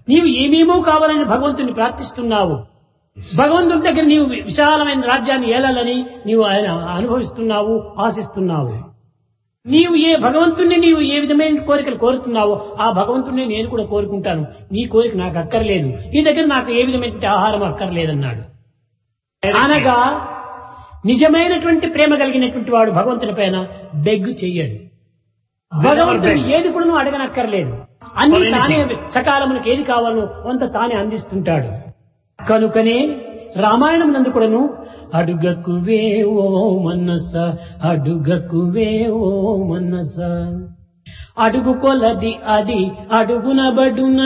నీవు ఏమేమో కావాలని భగవంతుని ప్రార్థిస్తున్నావు భగవంతుని దగ్గర నీవు విశాలమైన రాజ్యాన్ని ఏలాలని నీవు ఆయన అనుభవిస్తున్నావు ఆశిస్తున్నావు నీవు ఏ భగవంతుణ్ణి నీవు ఏ విధమైన కోరికలు కోరుతున్నావో ఆ భగవంతుణ్ణి నేను కూడా కోరుకుంటాను నీ కోరిక నాకు అక్కర్లేదు నీ దగ్గర నాకు ఏ విధమైనటువంటి ఆహారం అక్కర్లేదన్నాడు అనగా నిజమైనటువంటి ప్రేమ కలిగినటువంటి వాడు భగవంతుని పైన బెగ్గు చెయ్యడు భగవంతుని ఏది కూడా నువ్వు అడగనక్కర్లేదు అన్ని తానే సకాలములకు ఏది కావాలో అంత తానే అందిస్తుంటాడు కనుకనే రామాయణం నందు కూడాను అడుగకువే ఓ మన్నస అడుగకువే ఓ మన్నస అడుగు కొలది అది అడుగునబడున